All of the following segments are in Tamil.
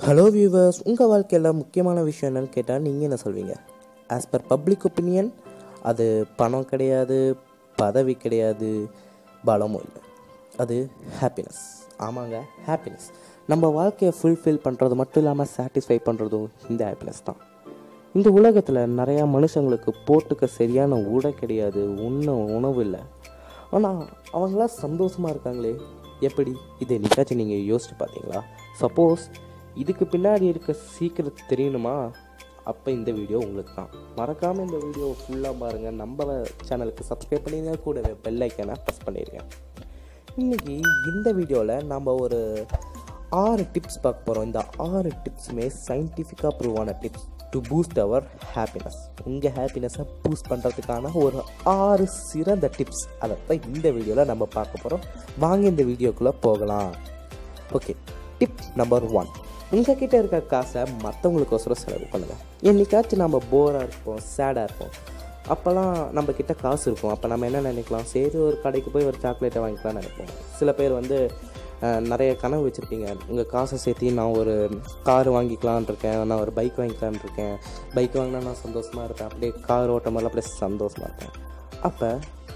ஹலோ வியூவர்ஸ் உங்கள் வாழ்க்கையில் முக்கியமான விஷயம் என்னன்னு கேட்டால் நீங்கள் என்ன சொல்வீங்க ஆஸ் பர் பப்ளிக் ஒப்பீனியன் அது பணம் கிடையாது பதவி கிடையாது பலமும் இல்லை அது ஹாப்பினஸ் ஆமாங்க ஹாப்பினஸ் நம்ம வாழ்க்கையை ஃபுல்ஃபில் பண்ணுறது மட்டும் இல்லாமல் சாட்டிஸ்ஃபை பண்ணுறதும் இந்த ஹாப்பினஸ் தான் இந்த உலகத்தில் நிறையா மனுஷங்களுக்கு போட்டுக்க சரியான உடை கிடையாது உண்ண உணவு இல்லை ஆனால் அவங்களாம் சந்தோஷமாக இருக்காங்களே எப்படி இதை என்னைக்காச்சும் நீங்கள் யோசிச்சு பார்த்தீங்களா சப்போஸ் இதுக்கு பின்னாடி இருக்க சீக்கிரம் தெரியணுமா அப்போ இந்த வீடியோ உங்களுக்கு தான் மறக்காமல் இந்த வீடியோ ஃபுல்லாக பாருங்கள் நம்ம சேனலுக்கு சப்ஸ்கிரைப் பண்ணிங்க கூட பெல் ஐக்கனை ப்ரெஸ் பண்ணிடுங்க இன்றைக்கி இந்த வீடியோவில் நம்ம ஒரு ஆறு டிப்ஸ் பார்க்க போகிறோம் இந்த ஆறு டிப்ஸுமே சயின்டிஃபிக்காக ப்ரூவ் ஆன tips to boost our happiness உங்கள் ஹாப்பினஸை பூஸ்ட் பண்ணுறதுக்கான ஒரு ஆறு சிறந்த டிப்ஸ் அதை தான் இந்த வீடியோவில் நம்ம பார்க்க போகிறோம் வாங்க இந்த வீடியோக்குள்ளே போகலாம் ஓகே டிப் நம்பர் ஒன் உங்ககிட்ட இருக்க காசை மற்றவங்களுக்கோசரம் செலவு பண்ணுங்கள் என்னைக்காச்சும் நம்ம போராக இருப்போம் சேடாக இருப்போம் அப்போல்லாம் நம்ம கிட்ட காசு இருக்கும் அப்போ நம்ம என்ன நினைக்கலாம் சரி ஒரு கடைக்கு போய் ஒரு சாக்லேட்டை வாங்கிக்கலாம்னு நினைப்போம் சில பேர் வந்து அஹ், நிறைய கனவு வச்சுருப்பீங்க உங்கள் காசை சேர்த்து நான் ஒரு கார் வாங்கிக்கலான் இருக்கேன் நான் ஒரு பைக் வாங்கிக்கலான் இருக்கேன் பைக் வாங்கினா நான் சந்தோஷமாக இருப்பேன் அப்படியே கார் ஓட்டும் போது அப்படியே சந்தோஷமாக இருப்பேன் அப்போ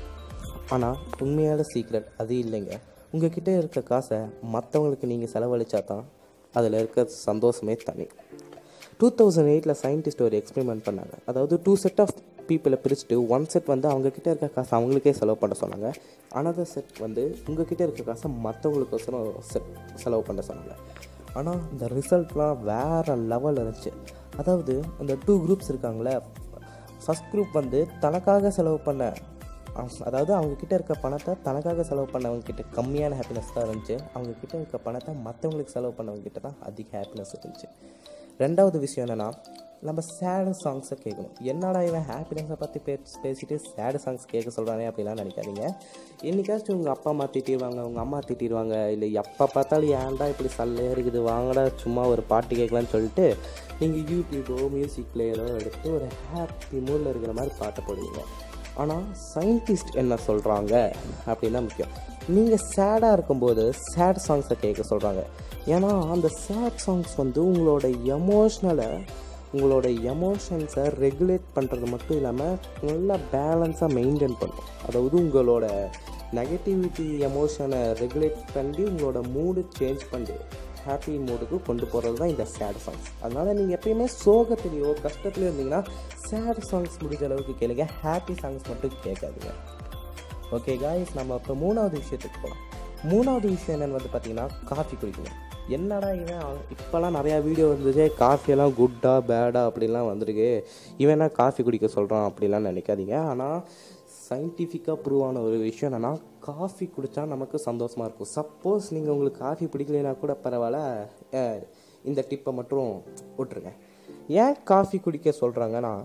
ஆனால் உண்மையான சீக்ரெட் அது இல்லைங்க உங்ககிட்ட இருக்க காசை மற்றவங்களுக்கு நீங்கள் செலவழிச்சா தான் அதில் இருக்க சந்தோஷமே தனி டூ தௌசண்ட் எயிட்டில் சயின்டிஸ்ட் ஒரு எக்ஸ்பெரிமெண்ட் பண்ணாங்க அதாவது டூ செட் ஆஃப் பீப்புளை பிரிச்சுட்டு ஒன் செட் வந்து அவங்கக்கிட்ட இருக்க காசை அவங்களுக்கே செலவு பண்ண சொன்னாங்க அனதர் செட் வந்து உங்ககிட்ட இருக்க காசை மற்றவங்களுக்கோசரம் செட் செலவு பண்ண சொன்னாங்க ஆனால் இந்த ரிசல்ட்லாம் வேறு லெவல் இருந்துச்சு அதாவது அந்த டூ குரூப்ஸ் இருக்காங்களே ஃபஸ்ட் குரூப் வந்து தனக்காக செலவு பண்ண அஹ் அதாவது அவங்க கிட்ட இருக்க பணத்தை தனக்காக செலவு பண்ணவங்க கிட்ட கம்மியான ஹாப்பினஸ் தான் இருந்துச்சு அவங்க கிட்ட இருக்க பணத்தை மற்றவங்களுக்கு செலவு பண்ணவங்க கிட்ட தான் அதிக ஹாப்பினஸ் இருந்துச்சு ரெண்டாவது விஷயம் என்னென்னா நம்ம சேடு சாங்ஸை கேட்கணும் என்னடா இவன் ஹாப்பினஸை பற்றி பே பேசிட்டு சேடு சாங்ஸ் கேட்க சொல்கிறானே அப்படிலாம் நினைக்காதீங்க என்னைக்காச்சும் உங்கள் அப்பா அம்மா திட்டிடுவாங்க உங்கள் அம்மா திட்டிடுவாங்க இல்லை எப்போ பார்த்தாலும் ஏன்டா இப்படி சல்லையாக இருக்குது வாங்கடா சும்மா ஒரு பாட்டு கேட்கலான்னு சொல்லிட்டு நீங்கள் யூடியூபோ மியூசிக் பிளேயரோ எடுத்து ஒரு ஹாப்பி மூடில் இருக்கிற மாதிரி பாட்டை போடுவீங்க ஆனால் சயின்டிஸ்ட் என்ன சொல்கிறாங்க அப்படின்னா முக்கியம் நீங்கள் சேடாக இருக்கும்போது சேட் சாங்ஸை கேட்க சொல்கிறாங்க ஏன்னா அந்த சேட் சாங்ஸ் வந்து உங்களோட எமோஷ்னலை உங்களோட எமோஷன்ஸை ரெகுலேட் பண்ணுறது மட்டும் இல்லாமல் நல்லா பேலன்ஸாக மெயின்டைன் பண்ணும் அதாவது உங்களோட நெகட்டிவிட்டி எமோஷனை ரெகுலேட் பண்ணி உங்களோட மூடு சேஞ்ச் பண்ணி ஹாப்பி மூடுக்கு கொண்டு போகிறது தான் இந்த சேட் சாங்ஸ் அதனால் நீங்கள் எப்பயுமே சோகத்துலேயோ கஷ்டத்துலையோ இருந்தீங்கன்னா சேட் சாங்ஸ் முடிஞ்ச அளவுக்கு கேளுங்க ஹாப்பி சாங்ஸ் மட்டும் கேட்காதீங்க ஓகே காய்ஸ் நம்ம இப்போ மூணாவது விஷயத்துக்கு போகலாம் மூணாவது விஷயம் என்னென்னு வந்து பார்த்தீங்கன்னா காஃபி குடிக்கணும் என்னடா இவன் அவன் இப்போல்லாம் நிறையா வீடியோ வந்துச்சு காஃபியெல்லாம் குட்டா பேடா அப்படிலாம் வந்திருக்கு இவன் என்ன காஃபி குடிக்க சொல்கிறான் அப்படிலாம் நினைக்காதீங்க ஆனால் சயின்டிஃபிக்காக ப்ரூவ் ஆன ஒரு விஷயம் என்னென்னா காஃபி குடித்தா நமக்கு சந்தோஷமாக இருக்கும் சப்போஸ் நீங்கள் உங்களுக்கு காஃபி பிடிக்கலைன்னா கூட பரவாயில்ல அஹ், இந்த டிப்பை மட்டும் விட்டுருங்க ஏன் காஃபி குடிக்க சொல்கிறாங்கன்னா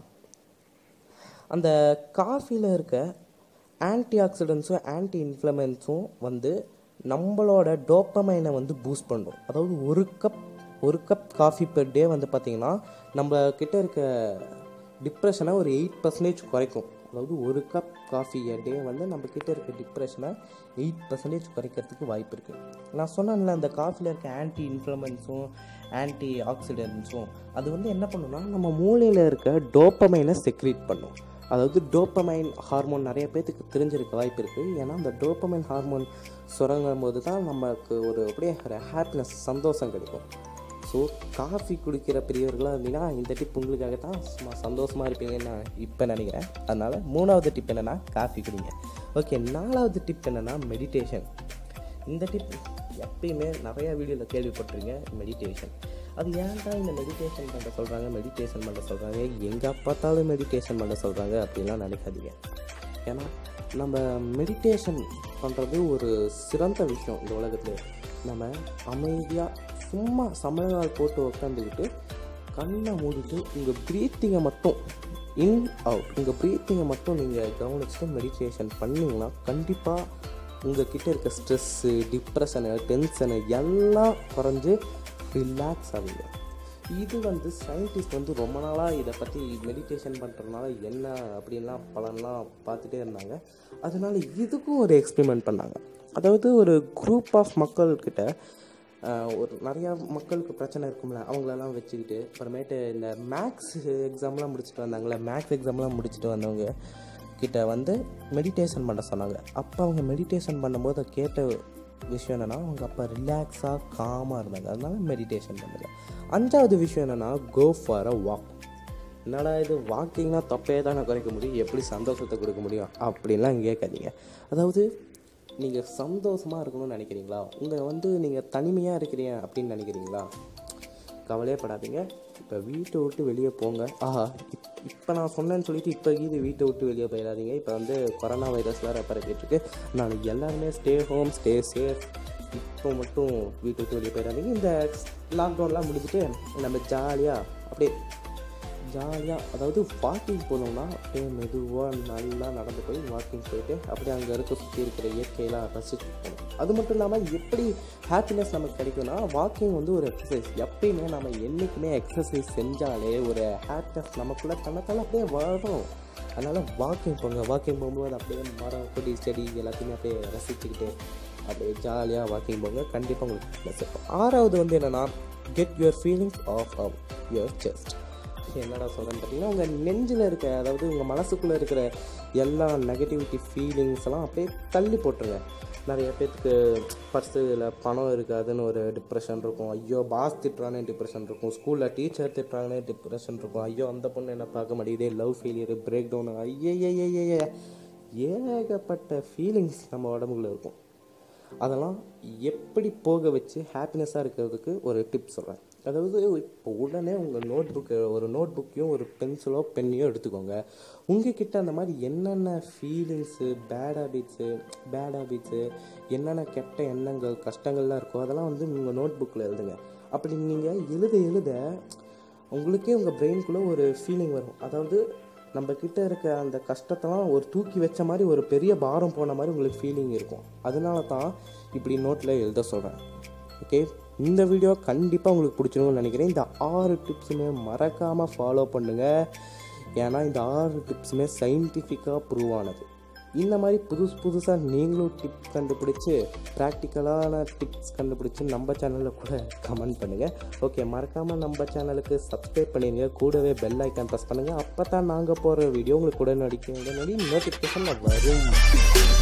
அந்த காஃபியில் இருக்க ஆன்டி ஆக்சிடென்ட்ஸும் ஆன்டி இன்ஃப்ளமென்ஸும் வந்து நம்மளோட டோப்பமைனை வந்து பூஸ்ட் பண்ணும் அதாவது ஒரு கப் ஒரு கப் காஃபி பெர் டே வந்து பார்த்திங்கன்னா நம்ம கிட்ட இருக்க டிப்ரெஷனை ஒரு எயிட் பர்சன்டேஜ் குறைக்கும் அதாவது ஒரு கப் காஃபி a டே வந்து நம்ம கிட்ட இருக்க டிப்ரெஷனை எயிட் பர்சன்டேஜ் குறைக்கிறதுக்கு வாய்ப்பு இருக்குது நான் சொன்னேன்ல அந்த காஃபியில் இருக்க ஆன்டி இன்ஃப்ளமென்ஸும் ஆன்டி ஆக்சிடென்ட்ஸும் அது வந்து என்ன பண்ணுன்னா நம்ம மூளையில் இருக்க டோப்பமைனை செக்ரீட் பண்ணும் அதாவது டோப்பமைன் ஹார்மோன் நிறைய பேர்த்துக்கு தெரிஞ்சிருக்க வாய்ப்பு இருக்குது ஏன்னா அந்த டோப்பமைன் ஹார்மோன் சுரங்கும் போது தான் நமக்கு ஒரு அப்படியே ஒரு ஹாப்பினஸ் சந்தோஷம் கிடைக்கும் ஸோ காஃபி குடிக்கிற பெரியவர்களாக இருந்தீங்கன்னா இந்த டிப் உங்களுக்காக தான் சும்மா சந்தோஷமாக இருப்பீங்கன்னு நான் இப்போ நினைக்கிறேன் அதனால் மூணாவது டிப் என்னென்னா காஃபி குடிங்க ஓகே நாலாவது டிப் என்னென்னா மெடிடேஷன் இந்த டிப் எப்பயுமே நிறையா வீடியோவில் கேள்விப்பட்டிருங்க மெடிடேஷன் அது ஏன்டா இந்த மெடிடேஷன் பண்ண சொல்கிறாங்க மெடிடேஷன் பண்ண சொல்கிறாங்க எங்கே பார்த்தாலும் மெடிடேஷன் பண்ண சொல்கிறாங்க அப்படின்லாம் நினைக்காதீங்க ஏன்னா நம்ம மெடிடேஷன் பண்ணுறது ஒரு சிறந்த விஷயம் இந்த உலகத்தில் நம்ம அமைதியாக சும்மா சமையல் போட்டு உட்காந்துக்கிட்டு கண்ணை மூடிட்டு உங்கள் ப்ரீத்திங்கை மட்டும் இன் அவுட் உங்கள் ப்ரீத்திங்கை மட்டும் நீங்கள் கவனிச்சுட்டு மெடிடேஷன் பண்ணிங்கன்னா கண்டிப்பாக உங்கள் கிட்ட இருக்க ஸ்ட்ரெஸ்ஸு டிப்ரெஷனு டென்ஷனு எல்லாம் குறைஞ்சு ரிலாக்ஸ் ஆவீங்க இது வந்து சயின்டிஸ்ட் வந்து ரொம்ப நாளாக இதை பற்றி மெடிடேஷன் பண்ணுறதுனால என்ன அப்படின்லாம் பலன்லாம் பார்த்துட்டே இருந்தாங்க அதனால இதுக்கும் ஒரு எக்ஸ்பெரிமெண்ட் பண்ணாங்க அதாவது ஒரு குரூப் ஆஃப் மக்கள்கிட்ட ஆஹ் ஒரு நிறையா மக்களுக்கு பிரச்சனை இருக்கும்ல அவங்களெல்லாம் வச்சுக்கிட்டு அப்புறமேட்டு இந்த மேக்ஸ் எக்ஸாம்லாம் முடிச்சுட்டு வந்தாங்களே மேக்ஸ் எக்ஸாம்லாம் முடிச்சுட்டு வந்தவங்க கிட்ட வந்து மெடிடேஷன் பண்ண சொன்னாங்க அப்போ அவங்க மெடிடேஷன் பண்ணும்போது கேட்ட விஷயம் என்னென்னா அவங்க அப்போ ரிலாக்ஸாக காமாக இருந்தாங்க அதனால மெடிடேஷன் பண்ணுங்க அஞ்சாவது விஷயம் என்னென்னா கோ ஃபார் அ வாக் என்னடா இது வாக்கிங்னா தப்பே தானே குறைக்க முடியும் எப்படி சந்தோஷத்தை கொடுக்க முடியும் அப்படின்லாம் கேட்காதீங்க அதாவது நீங்கள் சந்தோஷமாக இருக்கணும்னு நினைக்கிறீங்களா உங்கள் வந்து நீங்கள் தனிமையாக இருக்கிறீங்க அப்படின்னு நினைக்கிறீங்களா கவலையே படாதீங்க இப்போ வீட்டை விட்டு வெளியே போங்க ஆஹா இப்போ நான் சொன்னேன்னு சொல்லிட்டு இப்போ இது வீட்டை விட்டு வெளியே போயிடாதீங்க இப்போ வந்து கொரோனா வைரஸ் வேறு பரப்பிட்டு இருக்கு நாளைக்கு எல்லாருமே ஸ்டே ஹோம் ஸ்டே சேஃப் இப்போ மட்டும் வீட்டை விட்டு வெளியே போயிடாதீங்க இந்த லாக்டவுன்லாம் முடிஞ்சுட்டு நம்ம ஜாலியாக அப்படியே ஜாலியாக அதாவது வாக்கிங் போனோம்னா அப்படியே மெதுவாக நல்லா நடந்து போய் வாக்கிங் போயிட்டு அப்படியே அங்கே இருக்க சுற்றி இருக்கிற இயற்கையெல்லாம் ரசிச்சு போகணும் அது மட்டும் இல்லாமல் எப்படி ஹாப்பினஸ் நமக்கு கிடைக்கும்னா வாக்கிங் வந்து ஒரு எக்ஸசைஸ் எப்பயுமே நம்ம என்றைக்குமே எக்ஸசைஸ் செஞ்சாலே ஒரு ஹாப்பினஸ் நமக்குள்ளே தனத்தால் அப்படியே வரும் அதனால் வாக்கிங் போங்க வாக்கிங் போகும்போது அப்படியே மரம் கொடி செடி எல்லாத்தையுமே அப்படியே ரசிச்சுக்கிட்டு அப்படியே ஜாலியாக வாக்கிங் போங்க கண்டிப்பாக உங்களுக்கு fitness இருக்கும் ஆறாவது வந்து என்னென்னா get your feelings off your chest என்னடா சொல்கிறேன்னு பார்த்தீங்கன்னா உங்கள் நெஞ்சில் இருக்க அதாவது உங்கள் மனசுக்குள்ளே இருக்கிற எல்லா நெகட்டிவிட்டி ஃபீலிங்ஸ் எல்லாம் அப்படியே தள்ளி போட்டுருங்க நிறைய பேர்த்துக்கு பர்ஸில் பணம் இருக்காதுன்னு ஒரு டிப்ரெஷன் இருக்கும் ஐயோ பாஸ் திட்டுறானே டிப்ரெஷன் இருக்கும் ஸ்கூலில் டீச்சர் திட்டுறாங்கன்னே டிப்ரெஷன் இருக்கும் ஐயோ அந்த பொண்ணு என்ன பார்க்க மாட்டேங்குதே லவ் ஃபெயிலியர் பிரேக் டவுன் ஐயய்யய்யய்ய ஏகப்பட்ட ஃபீலிங்ஸ் நம்ம உடம்புக்குள்ள இருக்கும் அதெல்லாம் எப்படி போக வச்சு ஹாப்பினஸ்ஸாக இருக்கிறதுக்கு ஒரு டிப் சொல்கிறேன் அதாவது இப்போ உடனே உங்கள் நோட் புக்கு ஒரு நோட் புக்கையும் ஒரு பென்சிலோ பென்னையோ எடுத்துக்கோங்க உங்ககிட்ட அந்த மாதிரி என்னென்ன feelings bad habits bad habits என்னென்ன கெட்ட எண்ணங்கள் கஷ்டங்கள்லாம் இருக்கோ அதெல்லாம் வந்து உங்கள் நோட் புக்கில் எழுதுங்க அப்படி நீங்கள் எழுத எழுத உங்களுக்கே உங்கள் பிரெயின்குள்ளே ஒரு ஃபீலிங் வரும் அதாவது நம்ம கிட்ட இருக்க அந்த கஷ்டத்தெல்லாம் ஒரு தூக்கி வச்ச மாதிரி ஒரு பெரிய பாரம் போன மாதிரி உங்களுக்கு ஃபீலிங் இருக்கும் அதனால தான் இப்படி நோட்டில் எழுத சொல்கிறேன் ஓகே இந்த வீடியோ கண்டிப்பாக உங்களுக்கு பிடிச்சிருக்கும்னு நினைக்கிறேன் இந்த ஆறு டிப்ஸுமே மறக்காமல் ஃபாலோ பண்ணுங்கள் ஏன்னா இந்த ஆறு டிப்ஸுமே சயின்டிஃபிக்காக ப்ரூவ் ஆனது இந்த மாதிரி புதுசு புதுசாக நீங்களும் டிப்ஸ் கண்டுபிடிச்சி ப்ராக்டிக்கலான டிப்ஸ் கண்டுபிடிச்சி நம்ம சேனலில் கூட கமெண்ட் பண்ணுங்கள் ஓகே மறக்காமல் நம்ம சேனலுக்கு சப்ஸ்கிரைப் பண்ணிடுங்க கூடவே பெல் ஐக்கான் ப்ரெஸ் பண்ணுங்கள் அப்போ தான் நாங்கள் போகிற வீடியோ உங்களுக்கு உடனடிக்க உடனடி நோட்டிஃபிகேஷன் வரும்